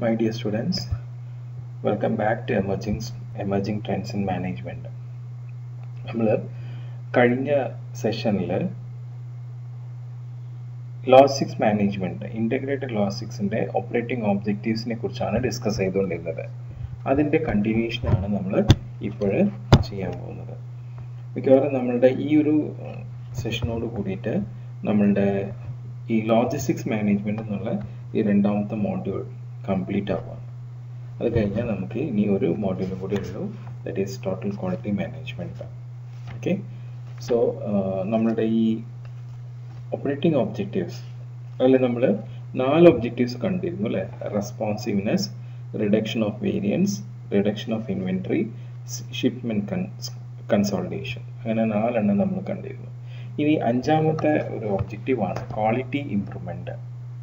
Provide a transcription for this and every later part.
My dear students, welcome back to Emerging, Emerging Trends in Management. നമ്മൾ കഴിഞ്ഞ സെഷനിൽ logistics management integrated ലോജിസ്റ്റിക്സിൻ്റെ operating ഒബ്ജക്റ്റീവ്സിനെ കുറിച്ചാണ് ഡിസ്കസ് ചെയ്തുകൊണ്ടിരുന്നത് അതിൻ്റെ കണ്ടിന്യൂഷനാണ് നമ്മൾ ഇപ്പോൾ ചെയ്യാൻ പോകുന്നത് മിക്കവാറും നമ്മളുടെ ഈ ഒരു സെഷനോട് കൂടിയിട്ട് നമ്മളുടെ ഈ ലോജിസ്റ്റിക്സ് മാനേജ്മെൻറ്റ് എന്നുള്ള ഈ രണ്ടാമത്തെ മോഡ്യൂൾ കംപ്ലീറ്റ് ആവുകയാണ് അത് കഴിഞ്ഞാൽ നമുക്ക് ഇനി ഒരു മോഡ്യൂളും കൂടി ഉള്ളൂ that is total quality management okay so നമ്മളുടെ ഈ ഓപ്പറേറ്റിംഗ് ഒബ്ജക്റ്റീവ്സ് അതിൽ നമ്മൾ നാല് ഒബ്ജക്റ്റീവ്സ് കണ്ടിരുന്നു അല്ലേ responsiveness reduction of variance reduction of inventory shipment consolidation അങ്ങനെ നാലെണ്ണം നമ്മൾ കണ്ടിരുന്നു ഇനി അഞ്ചാമത്തെ ഒരു ഒബ്ജക്റ്റീവാണ് ക്വാളിറ്റി ഇംപ്രൂവ്മെൻറ്റ്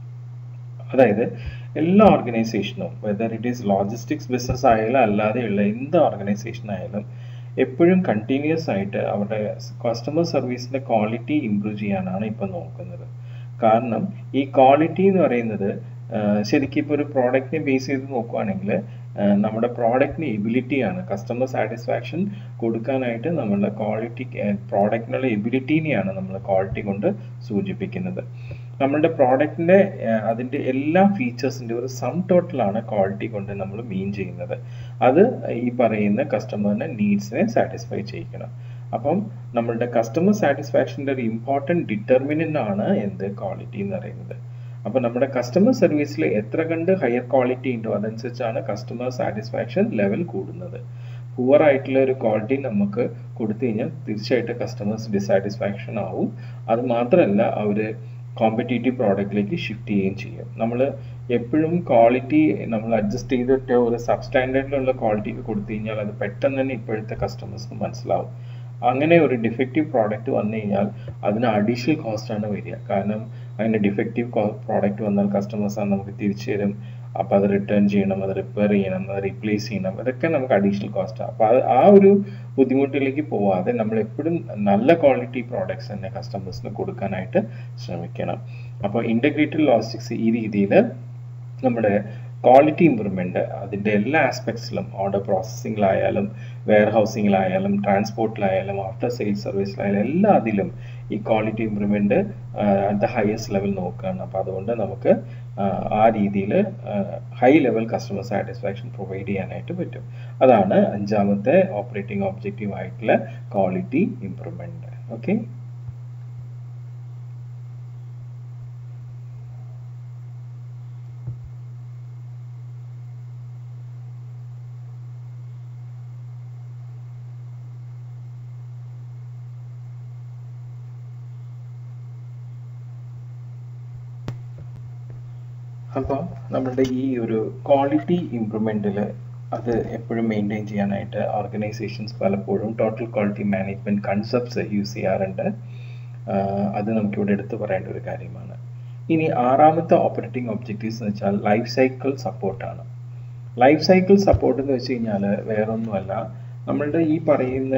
അതായത് എല്ലാ ഓർഗനൈസേഷനും whether it is logistics business ആയാലും അല്ലാതെയുള്ള എന്ത് ഓർഗനൈസേഷൻ ആയാലും എപ്പോഴും കണ്ടിന്യൂസ് ആയിട്ട് അവരുടെ കസ്റ്റമർ സർവീസിൻ്റെ ക്വാളിറ്റി ഇമ്പ്രൂവ് ചെയ്യാനാണ് ഇപ്പം നോക്കുന്നത് കാരണം ഈ ക്വാളിറ്റി എന്ന് പറയുന്നത് ശരിക്കും ഇപ്പോൾ ഒരു പ്രോഡക്റ്റിനെ ബേസ് ചെയ്ത് നോക്കുകയാണെങ്കിൽ നമ്മുടെ പ്രോഡക്റ്റിന് എബിലിറ്റിയാണ് കസ്റ്റമർ സാറ്റിസ്ഫാക്ഷൻ കൊടുക്കാനായിട്ട് നമ്മളുടെ ക്വാളിറ്റി പ്രോഡക്റ്റിനുള്ള എബിലിറ്റീനെയാണ് നമ്മൾ ക്വാളിറ്റി കൊണ്ട് സൂചിപ്പിക്കുന്നത് നമ്മളുടെ പ്രോഡക്റ്റിൻ്റെ അതിൻ്റെ എല്ലാ ഫീച്ചേഴ്സിൻ്റെ ഒരു സം ടോട്ടലാണ് ക്വാളിറ്റി കൊണ്ട് നമ്മൾ മീൻ ചെയ്യുന്നത് അത് ഈ പറയുന്ന കസ്റ്റമറിൻ്റെ നീഡ്സിനെ സാറ്റിസ്ഫൈ ചെയ്യിക്കണം അപ്പം നമ്മളുടെ കസ്റ്റമർ സാറ്റിസ്ഫാക്ഷൻ്റെ ഒരു ഇമ്പോർട്ടൻറ്റ് ഡിറ്റർമിനൻ്റ് ആണ് എന്ത് ക്വാളിറ്റി എന്ന് പറയുന്നത് അപ്പോൾ നമ്മുടെ കസ്റ്റമർ സർവീസിൽ എത്ര കണ്ട് ഹയർ ക്വാളിറ്റി ഉണ്ടോ അതനുസരിച്ചാണ് കസ്റ്റമർ സാറ്റിസ്ഫാക്ഷൻ ലെവൽ കൂടുന്നത് പുവർ ആയിട്ടുള്ള ഒരു ക്വാളിറ്റി നമുക്ക് കൊടുത്തു കഴിഞ്ഞാൽ തീർച്ചയായിട്ടും കസ്റ്റമേഴ്സ് ഡിസാറ്റിസ്ഫാക്ഷൻ ആവും അത് മാത്രമല്ല അവർ കോമ്പറ്റേറ്റീവ് പ്രോഡക്റ്റിലേക്ക് ഷിഫ്റ്റ് ചെയ്യുകയും ചെയ്യും നമ്മൾ എപ്പോഴും ക്വാളിറ്റി നമ്മൾ അഡ്ജസ്റ്റ് ചെയ്തിട്ട് ഒരു സബ് സ്റ്റാൻഡേർഡിലുള്ള ക്വാളിറ്റി കൊടുത്തു കഴിഞ്ഞാൽ അത് പെട്ടെന്ന് തന്നെ ഇപ്പോഴത്തെ കസ്റ്റമേഴ്സിന് മനസ്സിലാവും അങ്ങനെ ഒരു ഡിഫക്റ്റീവ് പ്രോഡക്റ്റ് വന്നു കഴിഞ്ഞാൽ അതിന് അഡീഷണൽ കോസ്റ്റ് ആണ് വരിക കാരണം അതിൻ്റെ ഡിഫക്റ്റീവ് പ്രോഡക്റ്റ് വന്നാൽ കസ്റ്റമേഴ്സ് ആണ് നമുക്ക് തിരിച്ചു തരും അപ്പോൾ അത് റിട്ടേൺ ചെയ്യണം അത് റിപ്പയർ ചെയ്യണം അത് റീപ്ലേസ് ചെയ്യണം അതൊക്കെ നമുക്ക് അഡീഷണൽ കോസ്റ്റാണ് അപ്പോൾ അത് ആ ഒരു ബുദ്ധിമുട്ടിലേക്ക് പോവാതെ നമ്മൾ എപ്പോഴും നല്ല ക്വാളിറ്റി പ്രോഡക്ട്സ് തന്നെ കസ്റ്റമേഴ്സിന് കൊടുക്കാനായിട്ട് ശ്രമിക്കണം അപ്പോൾ ഇൻ്റഗ്രേറ്റഡ് ലോജിസ്റ്റിക്സ് ഈ രീതിയിൽ നമ്മുടെ ക്വാളിറ്റി ഇമ്പ്രൂവ്മെൻറ്റ് അതിൻ്റെ എല്ലാ ആസ്പെക്ട്സിലും ഓർഡർ പ്രോസസ്സിങ്ങിലായാലും വെയർ ഹൗസിങ്ങിലായാലും ട്രാൻസ്പോർട്ടിലായാലും ആഫ്റ്റർ സെയിൽസ് സർവീസിലായാലും എല്ലാ അതിലും ഈ quality improvement at the highest level നോക്കുകയാണ് അപ്പോൾ അതുകൊണ്ട് നമുക്ക് ആ രീതിയിൽ high level customer satisfaction provide ചെയ്യാനായിട്ട് പറ്റും അതാണ് അഞ്ചാമത്തെ ഓപ്പറേറ്റിംഗ് ഒബ്ജക്റ്റീവ് ആയിട്ടുള്ള ക്വാളിറ്റി ഇമ്പ്രൂവ്മെൻറ്റ് ഓക്കെ അപ്പോൾ നമ്മളുടെ ഈ ഒരു ക്വാളിറ്റി ഇമ്പ്രൂവ്മെൻറ്റിൽ അത് എപ്പോഴും മെയിൻറ്റെയിൻ ചെയ്യാനായിട്ട് ഓർഗനൈസേഷൻസ് പലപ്പോഴും total quality management concepts use ചെയ്യാറുണ്ട് അത് നമുക്കിവിടെ എടുത്തു പറയേണ്ട ഒരു കാര്യമാണ് ഇനി ആറാമത്തെ ഓപ്പറേറ്റിംഗ് ഒബ്ജക്റ്റീവ്സ് എന്ന് വെച്ചാൽ ലൈഫ് സൈക്കിൾ സപ്പോർട്ടാണ് ലൈഫ് സൈക്കിൾ സപ്പോർട്ട് എന്ന് വെച്ച് കഴിഞ്ഞാൽ വേറൊന്നുമല്ല നമ്മളുടെ ഈ പറയുന്ന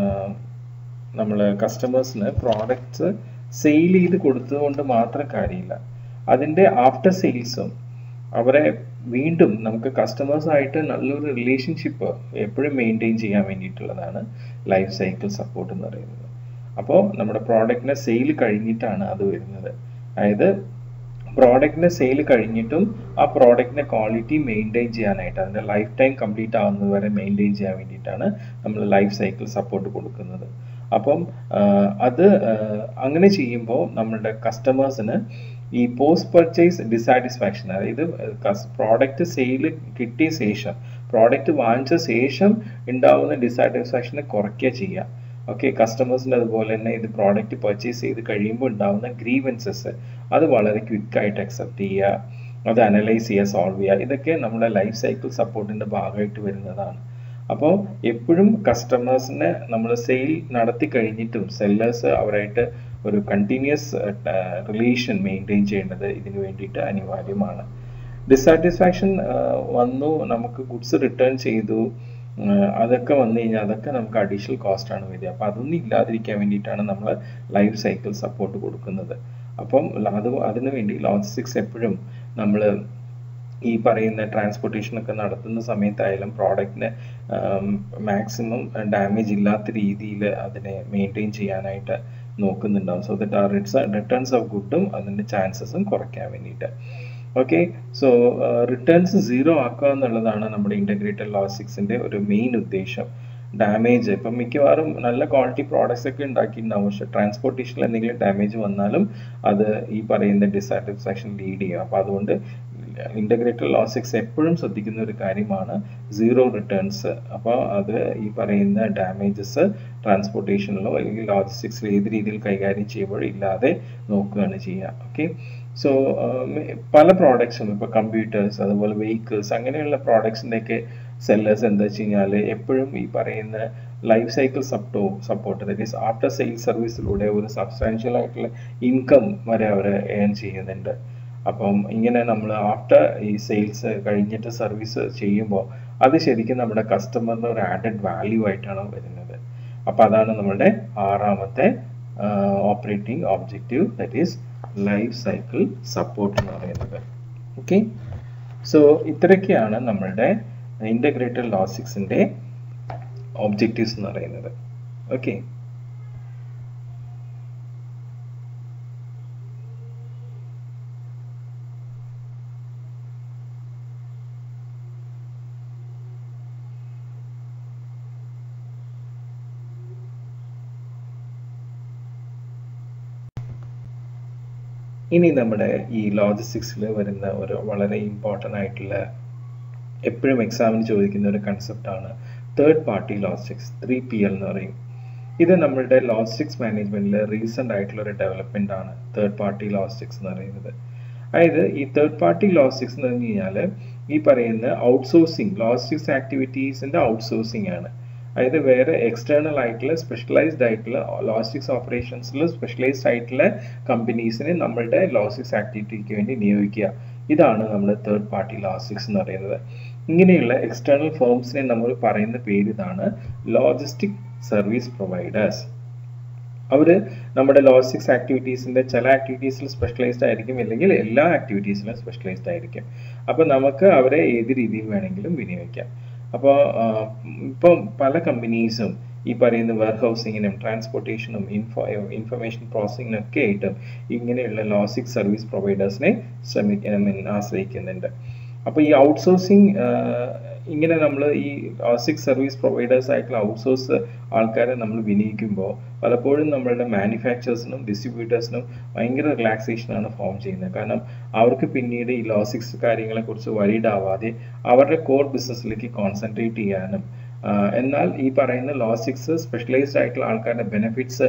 നമ്മൾ കസ്റ്റമേഴ്സിന് പ്രോഡക്റ്റ്സ് സെയിൽ ചെയ്ത് കൊടുത്തതുകൊണ്ട് മാത്രം കാര്യമില്ല അതിൻ്റെ ആഫ്റ്റർ സെയിൽസും അവരെ വീണ്ടും നമുക്ക് കസ്റ്റമേഴ്സായിട്ട് നല്ലൊരു റിലേഷൻഷിപ്പ് എപ്പോഴും മെയിൻറ്റെയിൻ ചെയ്യാൻ വേണ്ടിയിട്ടുള്ളതാണ് ലൈഫ് സൈക്കിൾ സപ്പോർട്ട് എന്ന് പറയുന്നത് അപ്പോൾ നമ്മുടെ പ്രോഡക്റ്റിനെ സെയിൽ കഴിഞ്ഞിട്ടാണ് അത് വരുന്നത് അതായത് പ്രോഡക്റ്റിൻ്റെ സെയിൽ കഴിഞ്ഞിട്ടും ആ പ്രോഡക്റ്റിൻ്റെ ക്വാളിറ്റി മെയിൻറ്റെയിൻ ചെയ്യാനായിട്ട് അതിൻ്റെ ലൈഫ് ടൈം കംപ്ലീറ്റ് ആവുന്നത് വരെ മെയിൻറ്റെയിൻ ചെയ്യാൻ വേണ്ടിയിട്ടാണ് നമ്മൾ ലൈഫ് സൈക്കിൾ സപ്പോർട്ട് കൊടുക്കുന്നത് അപ്പം അത് അങ്ങനെ ചെയ്യുമ്പോൾ നമ്മളുടെ കസ്റ്റമേഴ്സിന് ഈ പോസ്റ്റ് പർച്ചേസ് ഡിസാറ്റിസ്ഫാക്ഷൻ അതായത് പ്രോഡക്റ്റ് സെയിൽ കിട്ടിയ ശേഷം പ്രോഡക്റ്റ് വാങ്ങിച്ച ശേഷം ഉണ്ടാവുന്ന ഡിസാറ്റിസ്ഫാക്ഷനെ കുറയ്ക്കുക ചെയ്യുക ഓക്കെ കസ്റ്റമേഴ്സിൻ്റെ അതുപോലെ തന്നെ ഇത് പ്രോഡക്റ്റ് പർച്ചേസ് ചെയ്ത് കഴിയുമ്പോൾ ഉണ്ടാവുന്ന ഗ്രീവൻസസ് അത് വളരെ ക്വിക്കായിട്ട് അക്സെപ്റ്റ് ചെയ്യുക അത് അനലൈസ് ചെയ്യുക സോൾവ് ചെയ്യുക ഇതൊക്കെ നമ്മുടെ ലൈഫ് സൈക്കിൾ സപ്പോർട്ടിൻ്റെ ഭാഗമായിട്ട് വരുന്നതാണ് അപ്പോൾ എപ്പോഴും കസ്റ്റമേഴ്സിനെ നമ്മൾ സെയിൽ നടത്തി കഴിഞ്ഞിട്ടും സെല്ലേഴ്സ് അവരായിട്ട് ഒരു കണ്ടിന്യൂസ് റിലേഷൻ മെയിൻറ്റെയിൻ ചെയ്യേണ്ടത് ഇതിന് വേണ്ടിയിട്ട് അനിവാര്യമാണ് ഡിസാറ്റിസ്ഫാക്ഷൻ വന്നു നമുക്ക് ഗുഡ്സ് റിട്ടേൺ ചെയ്തു അതൊക്കെ വന്നു കഴിഞ്ഞാൽ അതൊക്കെ നമുക്ക് അഡീഷണൽ കോസ്റ്റ് ആണ് വരിക അപ്പോൾ അതൊന്നും ഇല്ലാതിരിക്കാൻ വേണ്ടിയിട്ടാണ് നമ്മൾ ലൈഫ് സൈക്കിൾ സപ്പോർട്ട് കൊടുക്കുന്നത് അപ്പം അത് അതിനു വേണ്ടി ലോജിസ്റ്റിക്സ് എപ്പോഴും നമ്മൾ ഈ പറയുന്ന ട്രാൻസ്പോർട്ടേഷൻ ഒക്കെ നടത്തുന്ന സമയത്തായാലും പ്രോഡക്റ്റിന് മാക്സിമം ഡാമേജ് ഇല്ലാത്ത രീതിയിൽ അതിനെ മെയിൻറ്റെയിൻ ചെയ്യാനായിട്ട് നോക്കുന്നുണ്ടാവും സോ ദറ്റ് ആ റിട്ടേൺസ് ഓഫ് ഗുഡും അതിൻ്റെ ചാൻസസും കുറയ്ക്കാൻ വേണ്ടിയിട്ട് ഓക്കെ സോ റിട്ടേൺസ് സീറോ ആക്കുക എന്നുള്ളതാണ് നമ്മുടെ ഇൻ്റഗ്രേറ്റഡ് ലോജിസ്റ്റിക്സിൻ്റെ ഒരു മെയിൻ ഉദ്ദേശം ഡാമേജ് ഇപ്പം മിക്കവാറും നല്ല ക്വാളിറ്റി പ്രോഡക്ട്സ് ഒക്കെ ഉണ്ടാക്കിയിട്ടുണ്ടാവും പക്ഷെ ട്രാൻസ്പോർട്ടേഷനിൽ എന്തെങ്കിലും ഡാമേജ് വന്നാലും അത് ഈ പറയുന്ന ഡിസാറ്റിസ്ഫാക്ഷൻ ലീഡ് ചെയ്യും അപ്പോൾ അതുകൊണ്ട് ഇൻ്റഗ്രേറ്റഡ് ലോജിക്സ് എപ്പോഴും ശ്രദ്ധിക്കുന്ന ഒരു കാര്യമാണ് സീറോ റിട്ടേൺസ് അപ്പോൾ അത് ഈ പറയുന്ന ഡാമേജസ് ട്രാൻസ്പോർട്ടേഷനിലോ അല്ലെങ്കിൽ ലോജിസ്റ്റിക്സിൽ ഏത് രീതിയിൽ കൈകാര്യം ചെയ്യുമ്പോഴും ഇല്ലാതെ നോക്കുകയാണ് ചെയ്യുക ഓക്കെ സോ പല പ്രോഡക്ട്സും ഇപ്പോൾ കമ്പ്യൂട്ടേഴ്സ് അതുപോലെ വെഹിക്കിൾസ് അങ്ങനെയുള്ള പ്രോഡക്ട്സിൻ്റെയൊക്കെ സെല്ലേഴ്സ് എന്താ വെച്ച് കഴിഞ്ഞാൽ എപ്പോഴും ഈ പറയുന്ന ലൈഫ് സൈക്കിൾ സപ്റ്റോ support that is after sales സർവീസിലൂടെ ഒരു സബ്സ്റ്റാൻഷ്യൽ ആയിട്ടുള്ള ഇൻകം വരെ അവർ ഏൺ ചെയ്യുന്നുണ്ട് അപ്പം ഇങ്ങനെ നമ്മൾ ആഫ്റ്റർ ഈ സെയിൽസ് കഴിഞ്ഞിട്ട് സർവീസ് ചെയ്യുമ്പോൾ അത് ശരിക്കും നമ്മുടെ കസ്റ്റമറിന് ഒരു ആഡഡ് വാല്യൂ ആയിട്ടാണ് വരുന്നത് അപ്പോൾ അതാണ് നമ്മുടെ ആറാമത്തെ operating objective that is life cycle support എന്ന് പറയുന്നത് ഓക്കെ സോ ഇത്രയൊക്കെയാണ് നമ്മളുടെ ഇൻ്റഗ്രേറ്റഡ് ലോജിക്സിൻ്റെ ഒബ്ജക്റ്റീവ്സ് എന്ന് പറയുന്നത് ഓക്കെ ഇനി നമ്മുടെ ഈ ലോജിസ്റ്റിക്സിൽ വരുന്ന ഒരു വളരെ ഇമ്പോർട്ടൻ്റ് ആയിട്ടുള്ള എപ്പോഴും എക്സാമിന് ചോദിക്കുന്ന ഒരു കൺസെപ്റ്റാണ് third party logistics three P L എന്ന് പറയും ഇത് നമ്മളുടെ ലോജിസ്റ്റിക്സ് മാനേജ്മെൻറ്റിൽ റീസെൻ്റ് ആയിട്ടുള്ള ഒരു ഡെവലപ്മെൻ്റ് ആണ് തേർഡ് പാർട്ടി ലോജിസ്റ്റിക്സ് എന്ന് പറയുന്നത് അതായത് ഈ തേർഡ് പാർട്ടി ലോജിസ്റ്റിക്സ് എന്ന് പറഞ്ഞു കഴിഞ്ഞാൽ ഈ പറയുന്ന ഔട്ട്സോഴ്സിങ് ലോജിസ്റ്റിക്സ് ആക്ടിവിറ്റീസിൻ്റെ ഔട്ട്സോഴ്സിങ് ആണ് അതായത് വേറെ എക്സ്റ്റേണൽ ആയിട്ടുള്ള സ്പെഷ്യലൈസ്ഡ് ആയിട്ടുള്ള ലോജിസ്റ്റിക്സ് ഓപ്പറേഷൻസിൽ സ്പെഷ്യലൈസ്ഡ് ആയിട്ടുള്ള കമ്പനീസിനെ നമ്മളുടെ ലോജിസ്റ്റിക്സ് ആക്ടിവിറ്റിക്ക് വേണ്ടി നിയോഗിക്കുക ഇതാണ് നമ്മൾ തേർഡ് പാർട്ടി ലോജിസ്റ്റിക്സ് എന്ന് പറയുന്നത് ഇങ്ങനെയുള്ള എക്സ്റ്റേണൽ ഫേംസിനെ നമ്മൾ പറയുന്ന പേര് ഇതാണ് ലോജിസ്റ്റിക് സർവീസ് പ്രൊവൈഡേഴ്സ് അവർ നമ്മുടെ ലോജിസ്റ്റിക്സ് ആക്ടിവിറ്റീസിൻ്റെ ചില ആക്ടിവിറ്റീസിൽ സ്പെഷ്യലൈസ്ഡ് ആയിരിക്കും അല്ലെങ്കിൽ എല്ലാ ആക്ടിവിറ്റീസിലും സ്പെഷ്യലൈസ്ഡ് ആയിരിക്കും അപ്പോൾ നമുക്ക് അവരെ ഏത് രീതിയിൽ വേണമെങ്കിലും വിനിയോഗിക്കാം അപ്പോൾ ഇപ്പം പല കമ്പനീസും ഈ പറയുന്ന വെയർ ഹൗസിങ്ങിനും ട്രാൻസ്പോർട്ടേഷനും ഇൻഫോ ഇൻഫർമേഷൻ പ്രോസസ്സിങ്ങിനും ഒക്കെ ആയിട്ടും ഇങ്ങനെയുള്ള ലോജിസ്റ്റിക് സർവീസ് പ്രൊവൈഡേഴ്സിനെ ശ്രമിക്കാൻ ആശ്രയിക്കുന്നുണ്ട് അപ്പോൾ ഈ ഔട്ട്സോഴ്സിങ് ഇങ്ങനെ നമ്മൾ ഈ ലോജിസ്റ്റിക് സർവീസ് പ്രൊവൈഡേഴ്സ് ആയിട്ടുള്ള ഔട്ട്സോഴ്സ് ആൾക്കാരെ നമ്മൾ വിനിയോഗിക്കുമ്പോൾ പലപ്പോഴും നമ്മളുടെ മാനുഫാക്ചേഴ്സിനും ഡിസ്ട്രിബ്യൂട്ടേഴ്സിനും ഭയങ്കര റിലാക്സേഷനാണ് ഫോം ചെയ്യുന്നത് കാരണം അവർക്ക് പിന്നീട് ഈ ലോജിസ്റ്റിക്സ് കാര്യങ്ങളെക്കുറിച്ച് വരീഡ് ആവാതെ അവരുടെ കോർ ബിസിനസ്സിലേക്ക് കോൺസെൻട്രേറ്റ് ചെയ്യാനും എന്നാൽ ഈ പറയുന്ന ലോജിസ്റ്റിക്സ് സ്പെഷ്യലൈസ്ഡ് ആയിട്ടുള്ള ആൾക്കാരുടെ ബെനിഫിറ്റ്സ്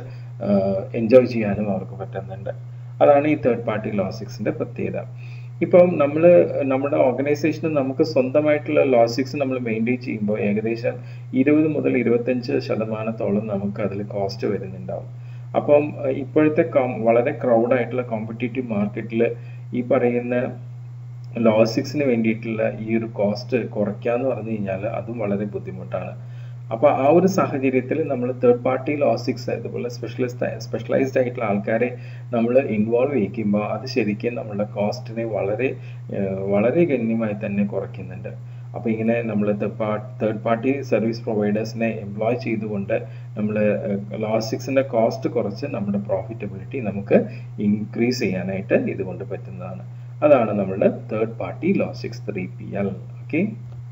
എൻജോയ് ചെയ്യാനും അവർക്ക് പറ്റുന്നുണ്ട് അതാണ് ഈ തേർഡ് പാർട്ടി ലോജിസ്റ്റിക്സിൻ്റെ പ്രത്യേകത ഇപ്പം നമ്മൾ നമ്മുടെ ഓർഗനൈസേഷന് നമുക്ക് സ്വന്തമായിട്ടുള്ള ലോജിസ്റ്റിക്സ് നമ്മൾ മെയിൻറ്റെയിൻ ചെയ്യുമ്പോൾ ഏകദേശം ഇരുപത് മുതൽ ഇരുപത്തഞ്ച് ശതമാനത്തോളം നമുക്ക് അതിൽ കോസ്റ്റ് വരുന്നുണ്ടാവും അപ്പം ഇപ്പോഴത്തെ വളരെ ക്രൗഡ് ആയിട്ടുള്ള കോമ്പറ്റേറ്റീവ് മാർക്കറ്റിൽ ഈ പറയുന്ന ലോജിസ്റ്റിക്സിന് വേണ്ടിയിട്ടുള്ള ഈ ഒരു കോസ്റ്റ് കുറയ്ക്കുക എന്ന് പറഞ്ഞു കഴിഞ്ഞാൽ അതും വളരെ ബുദ്ധിമുട്ടാണ് അപ്പോൾ ആ ഒരു സാഹചര്യത്തിൽ നമ്മൾ തേർഡ് പാർട്ടി ലോജിസ്റ്റിക്സ് അതുപോലെ സ്പെഷ്യലിസ്റ്റ് സ്പെഷ്യലൈസ്ഡ് ആയിട്ടുള്ള ആൾക്കാരെ നമ്മൾ ഇൻവോൾവ് ചെയ്യിക്കുമ്പോൾ അത് ശരിക്കും നമ്മുടെ കോസ്റ്റിനെ വളരെ വളരെ ഗണ്യമായി തന്നെ കുറയ്ക്കുന്നുണ്ട് അപ്പോൾ ഇങ്ങനെ നമ്മൾ തേർഡ് പാർട്ടി സർവീസ് പ്രൊവൈഡേഴ്സിനെ എംപ്ലോയ് ചെയ്തുകൊണ്ട് നമ്മൾ ലോജിസ്റ്റിക്സിൻ്റെ കോസ്റ്റ് കുറച്ച് നമ്മുടെ പ്രോഫിറ്റബിലിറ്റി നമുക്ക് ഇൻക്രീസ് ചെയ്യാനായിട്ട് ഇതുകൊണ്ട് പറ്റുന്നതാണ് അതാണ് നമ്മളുടെ third party logistics three P L okay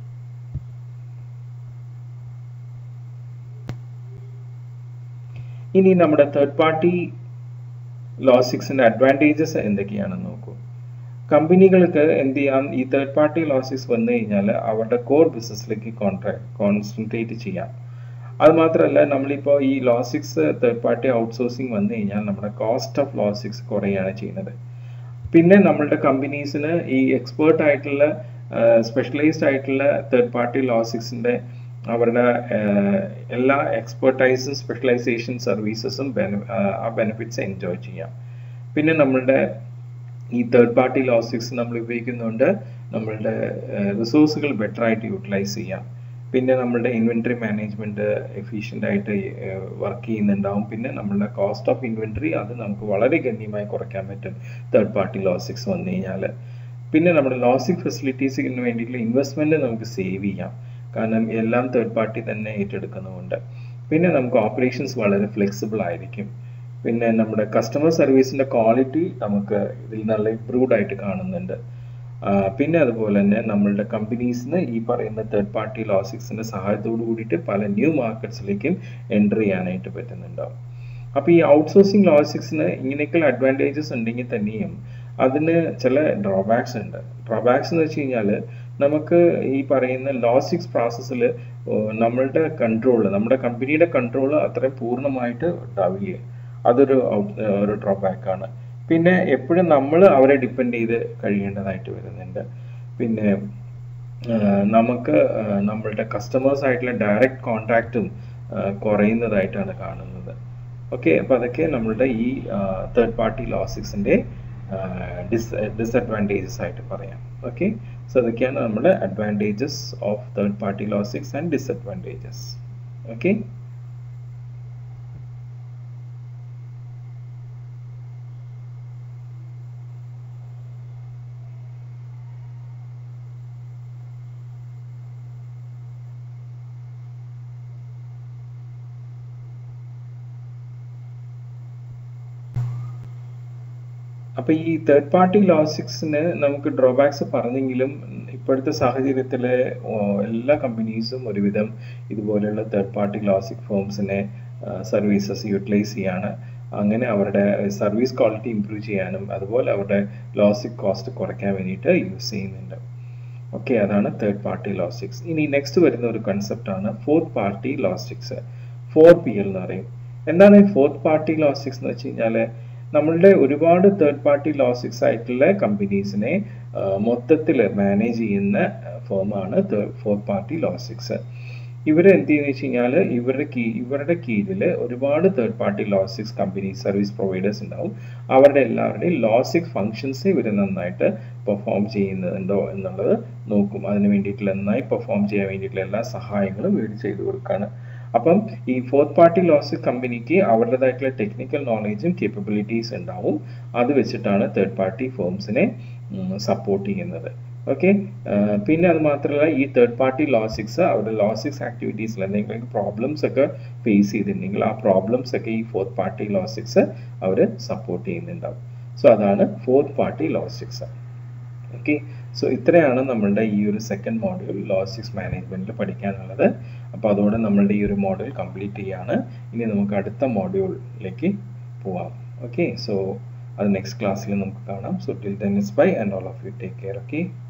ഇനി നമ്മുടെ തേർഡ് പാർട്ടി ലോജിസ്റ്റിക്സിന്റെ അഡ്വാൻറ്റേജസ് എന്തൊക്കെയാണെന്ന് നോക്കൂ കമ്പനികൾക്ക് എന്ത് ചെയ്യാം ഈ തേർഡ് പാർട്ടി ലോജിസ്റ്റിക്സ് വന്നു കഴിഞ്ഞാൽ അവരുടെ കോർ ബിസിനസ്സിലേക്ക് കോൺട്രാക്ട് കോൺസെൻട്രേറ്റ് ചെയ്യാം അത് മാത്രമല്ല നമ്മളിപ്പോൾ ഈ ലോജിസ്റ്റിക്സ് തേർഡ് പാർട്ടി ഔട്ട്സോഴ്സിങ് വന്നു കഴിഞ്ഞാൽ നമ്മുടെ കോസ്റ്റ് ഓഫ് ലോജിസ്റ്റിക്സ് കുറയുകയാണ് ചെയ്യുന്നത് പിന്നെ നമ്മളുടെ കമ്പനീസിന് ഈ എക്സ്പേർട്ട് ആയിട്ടുള്ള സ്പെഷ്യലൈസ്ഡ് ആയിട്ടുള്ള തേർഡ് പാർട്ടി ലോജിസ്റ്റിക്സിന്റെ അവരുടെ എല്ലാ എക്സ്പെർട്ടൈസും സ്പെഷ്യലൈസേഷൻ സർവീസസും ആ ബെനിഫിറ്റ്സ് എൻജോയ് ചെയ്യാം പിന്നെ നമ്മളുടെ ഈ തേർഡ് പാർട്ടി ലോജിസ്റ്റിക്സ് നമ്മൾ ഉപയോഗിക്കുന്നതുകൊണ്ട് നമ്മളുടെ റിസോഴ്സുകൾ ബെറ്റർ ആയിട്ട് യൂട്ടിലൈസ് ചെയ്യാം പിന്നെ നമ്മളുടെ ഇൻവെൻറ്ററി മാനേജ്മെൻറ്റ് എഫിഷ്യൻ്റ് ആയിട്ട് വർക്ക് ചെയ്യുന്നുണ്ടാവും പിന്നെ നമ്മളുടെ കോസ്റ്റ് ഓഫ് ഇൻവെൻറ്ററി അത് നമുക്ക് വളരെ ഗണ്യമായി കുറയ്ക്കാൻ പറ്റും തേർഡ് പാർട്ടി ലോജിസ്റ്റിക്സ് വന്നു കഴിഞ്ഞാൽ പിന്നെ നമ്മുടെ ലോസിക് ഫെസിലിറ്റീസിന് വേണ്ടിയിട്ടുള്ള ഇൻവെസ്റ്റ്മെന്റ് നമുക്ക് സേവ് ചെയ്യാം കാരണം എല്ലാം തേർഡ് പാർട്ടി തന്നെ ഏറ്റെടുക്കുന്നതുകൊണ്ട് പിന്നെ നമുക്ക് ഓപ്പറേഷൻസ് വളരെ ഫ്ലെക്സിബിൾ ആയിരിക്കും പിന്നെ നമ്മുടെ കസ്റ്റമർ സർവീസിന്റെ ക്വാളിറ്റി നമുക്ക് ഇതിൽ നല്ല ഇമ്പ്രൂവ്ഡ് ആയിട്ട് കാണുന്നുണ്ട് ആ, പിന്നെ അതുപോലെ തന്നെ നമ്മളുടെ കമ്പനീസിന് ഈ പറയുന്ന തേർഡ് പാർട്ടി ലോസിക്സിന്റെ സഹായത്തോട് കൂടിയിട്ട് പല ന്യൂ മാർക്കറ്റ്സിലേക്കും എൻ്റർ ചെയ്യാനായിട്ട് പറ്റുന്നുണ്ടാവും അപ്പോൾ ഈ ഔട്ട്സോഴ്സിങ് ലോജിസ്റ്റിക്സിന് ഇങ്ങനെയൊക്കെയുള്ള അഡ്വാൻറ്റേജസ് ഉണ്ടെങ്കിൽ തന്നെയും അതിന് ചില ഡ്രോബാക്സ് ഉണ്ട് ഡ്രോബാക്സ് എന്ന് വെച്ച് കഴിഞ്ഞാൽ നമുക്ക് ഈ പറയുന്ന ലോജിസ്റ്റിക്സ് പ്രോസസ്സിൽ നമ്മളുടെ കൺട്രോൾ നമ്മുടെ കമ്പനിയുടെ കൺട്രോൾ അത്രയും പൂർണ്ണമായിട്ട് ഉണ്ടാവില്ല അതൊരു ഔട്ട് ഒരു ഡ്രോബാക്ക് ആണ് പിന്നെ എപ്പോഴും നമ്മൾ അവരെ ഡിപ്പെൻഡ് ചെയ്ത് കഴിയേണ്ടതായിട്ട് വരുന്നുണ്ട് പിന്നെ ആഹ് നമുക്ക് ആഹ് നമ്മളുടെ കസ്റ്റമേഴ്സ് ആയിട്ടുള്ള ഡയറക്റ്റ് കോണ്ടാക്റ്റും കുറയുന്നതായിട്ടാണ് കാണുന്നത് ഓക്കെ അപ്പോൾ അതൊക്കെ നമ്മളുടെ ഈ തേർഡ് പാർട്ടി ലോസിക്സിൻ്റെ ഡിസ് ഡിസഡ്വാൻറ്റേജസ് ആയിട്ട് പറയാം ഓക്കെ സോ അതൊക്കെയാണ് നമ്മുടെ advantages of third party logistics and disadvantages okay അപ്പൊ ഈ തേർഡ് പാർട്ടി ലോജിസ്റ്റിക്സിന് നമുക്ക് ഡ്രോബാക്സ് പറഞ്ഞെങ്കിലും ഇപ്പോഴത്തെ സാഹചര്യത്തിൽ എല്ലാ കമ്പനീസും ഒരുവിധം ഇതുപോലെയുള്ള തേർഡ് പാർട്ടി ലോജിസ്റ്റിക് ഫേംസിനെ സർവീസസ് യൂട്ടിലൈസ് ചെയ്യാണ് അങ്ങനെ അവരുടെ സർവീസ് ക്വാളിറ്റി ഇംപ്രൂവ് ചെയ്യാനും അതുപോലെ അവരുടെ ലോജിസ്റ്റിക് കോസ്റ്റ് കുറയ്ക്കാൻ വേണ്ടിയിട്ട് യൂസ് ചെയ്യുന്നുണ്ട് ഓക്കെ അതാണ് തേർഡ് പാർട്ടി ലോജിസ്റ്റിക്സ് ഇനി നെക്സ്റ്റ് വരുന്ന ഒരു കൺസെപ്റ്റ് ആണ് fourth party logistics four P L എന്ന് പറയും എന്താണ് ഈ ഫോർത്ത് പാർട്ടി ലോജിസ്റ്റിക്സ് എന്ന് വെച്ച് കഴിഞ്ഞാൽ നമ്മളുടെ ഒരുപാട് തേർഡ് പാർട്ടി ലോജിസ്റ്റിക്സ് ആയിട്ടുള്ള കമ്പനീസിനെ മൊത്തത്തിൽ മാനേജ് ചെയ്യുന്ന ഫേമാണ് ഫോർത്ത് പാർട്ടി ലോജിസ്റ്റിക്സ് ഇവർ എന്ത് ചെയ്യുന്ന വെച്ച് കഴിഞ്ഞാൽ ഇവരുടെ കീ ഇവരുടെ കീഴിൽ ഒരുപാട് third party logistics company service providers ഉണ്ടാവും അവരുടെ എല്ലാവരുടെയും ലോജിസ്റ്റിക് ഫങ്ഷൻസ് ഇവർ നന്നായിട്ട് പെർഫോം ചെയ്യുന്നുണ്ടോ എന്നുള്ളത് നോക്കും അതിന് വേണ്ടിയിട്ടുള്ള നന്നായി പെർഫോം ചെയ്യാൻ വേണ്ടിയിട്ടുള്ള എല്ലാ സഹായങ്ങളും ഇവർ ചെയ്തു കൊടുക്കുകയാണ് അപ്പം ഈ ഫോർത്ത് പാർട്ടി ലോജിസ്റ്റിക് കമ്പനിക്ക് അവരുടേതായിട്ടുള്ള ടെക്നിക്കൽ നോളേജും കേപ്പബിലിറ്റീസ് ഉണ്ടാവും അത് വെച്ചിട്ടാണ് തേർഡ് പാർട്ടി ഫേംസിനെ സപ്പോർട്ട് ചെയ്യുന്നത് ഓക്കെ പിന്നെ അത് മാത്രമല്ല ഈ തേർഡ് പാർട്ടി ലോജിക്സ് അവരുടെ ലോജിക്സ് ആക്ടിവിറ്റീസിൽ എന്തെങ്കിലും പ്രോബ്ലംസ് ഒക്കെ ഫേസ് ചെയ്തിട്ടുണ്ടെങ്കിൽ ആ പ്രോബ്ലംസ് ഒക്കെ ഈ ഫോർത്ത് പാർട്ടി ലോജിക്സ് അവർ സപ്പോർട്ട് ചെയ്യുന്നുണ്ടാവും സോ അതാണ് fourth party logistics okay so ഇത്രയാണ് നമ്മളുടെ ഈ ഒരു സെക്കൻഡ് മോഡ്യൂൾ ലോജിസ്റ്റിക്സ് മാനേജ്മെന്റിൽ പഠിക്കാനുള്ളത് അപ്പോൾ അതോടെ നമ്മളുടെ ഈ ഒരു മോഡ്യൂൾ കംപ്ലീറ്റ് ചെയ്യാണ് ഇനി നമുക്ക് അടുത്ത മോഡ്യൂളിലേക്ക് പോവാം ഓക്കെ സോ അത് നെക്സ്റ്റ് ക്ലാസ്സിൽ നമുക്ക് കാണാം so till then is bye and all of you take care okay